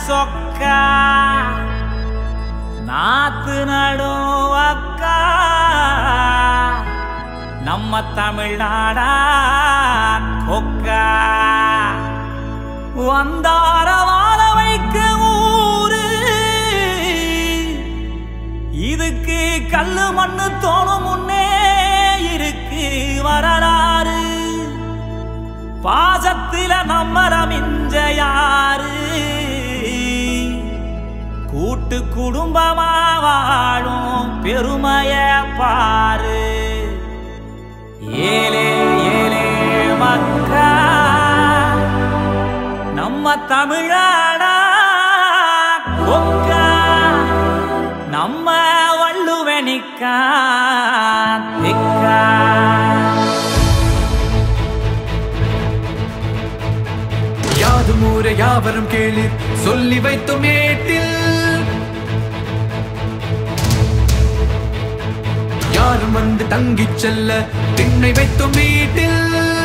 சொக்கா நாத்து நடும் அக்கா நம்ம தமிழ்நாடா கொக்கா வந்தார வாழ வைக்க ஊரு இதுக்கு கல்லு மண்ணு தோணும் முன்னே இருக்கு வரலாறு பாசத்தில நம்மள மிஞ்ச யாரு கூட்டு குடும்பமா வாழும் பெருமைய பாரு ஏலே ஏலே மக்கா நம்ம தமிழாடா கொக்கா நம்ம வள்ளுவனிக்கா திக்கா யாதும் ஊர யாவரும் கேளிர் சொல்லி வைத்தும் ஏட்டில் யாரும் வந்து தங்கிச் செல்ல திண்ணை வைத்தும் வீட்டில்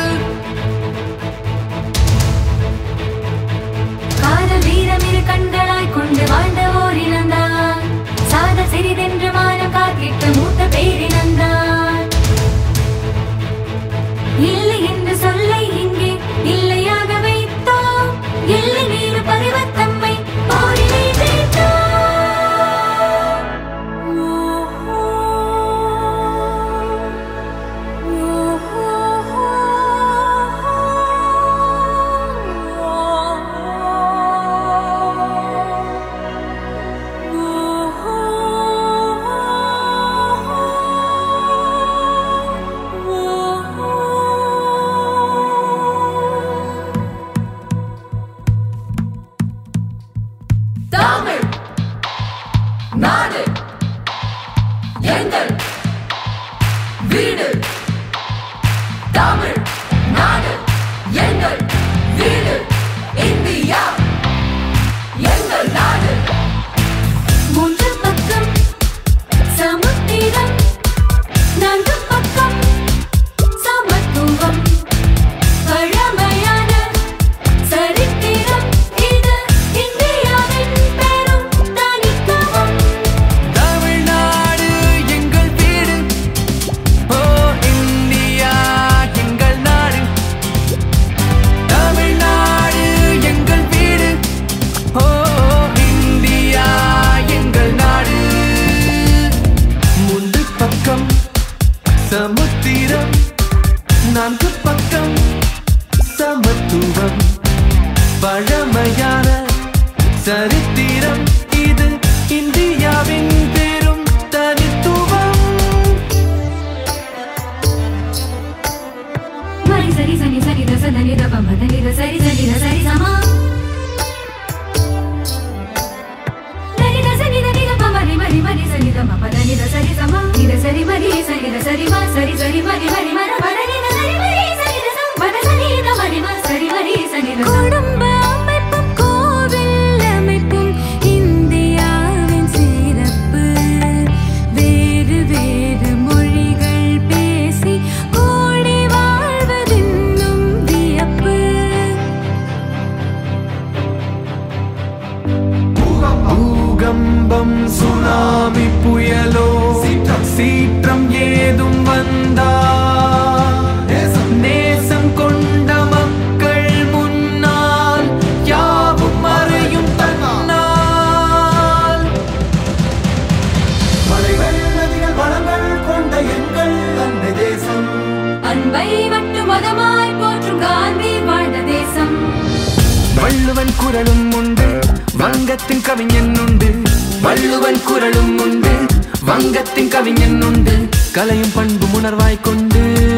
காத வீரம் இரு கண்களாய் கொண்டு வாழ்ந்த ஓரினந்தான் சாத சிறிதென்று மானம் காக்கிட்ட மூத்த பேரினந்தான் இல்லை என்று சொல்லை இங்கே இல்லையாக வைத்தோம் எல்லை மீறு பருவத்தம்மை போரினை ஜெயித்தோம் ஓஹோ தமிழ் நாடு எங்கள் வீடு தமிழ் நாடு எங்கள் வீடு இந்தியா எங்கள் நாடு மூன்று பக்கம் சமுத்திரம் நான்கு பக்கம் சமத்துவம் பழமையான சரித்திரம் இது இந்தியாவின் பெரும் தனித்துவம் தமிழ்நாடு எங்கள் வீடு ஓ இந்தியா எங்கள் நாடு தமிழ்நாடு எங்கள் வீடு ஓ இந்தியா எங்கள் நாடு முந்து பக்கம் சமுத்திரம் நான்கு பக்கம் சமத்துவம் பழமையான சரித்திரம் இது இந்தியாவின் பெரும் தனித்துவம் மரி சரி சனி சரி த சனி த பம தனி த சரி சனி த சரி சமா தனி த சனி த நி த பம ரி மரி மரி சனி த மப தனி த சரி சமா நி த சரி மரி சரி த சரி மா சரி சரி மரி மரி மர மர நி த சரி மரி சரி த சம் பத சனி த மரி ம சரி மரி சனி த குடும்ப அமைப்பும் கோவில் அமைப்பும் இந்தியாவின் சிறப்பு வேறு வேறு மொழிகள் பேசி கூடி வாழ்வதென்னும் வியப்பு பூகம்பம் சுனாமி புயலோ சீற்றம் ஏதும் வந்தா நேசம் கொண்ட மக்கள் முன்னால் யாவும் மறையும் தன்னால் மலைகள் நதிகள் வளங்கள் கொண்ட எங்கள் அன்னை தேசம் அன்பை மட்டும் மதமாய் போற்றும் காந்தி வாழ்ந்த தேசம் வள்ளுவன் குரலும் உண்டு வங்கத்தின் கவிஞன் உண்டு வள்ளுவன் குரலும் உண்டு வங்கத்தின் கவிஞன் உண்டு கலையும் பண்பு உணர்வாய் கொண்டு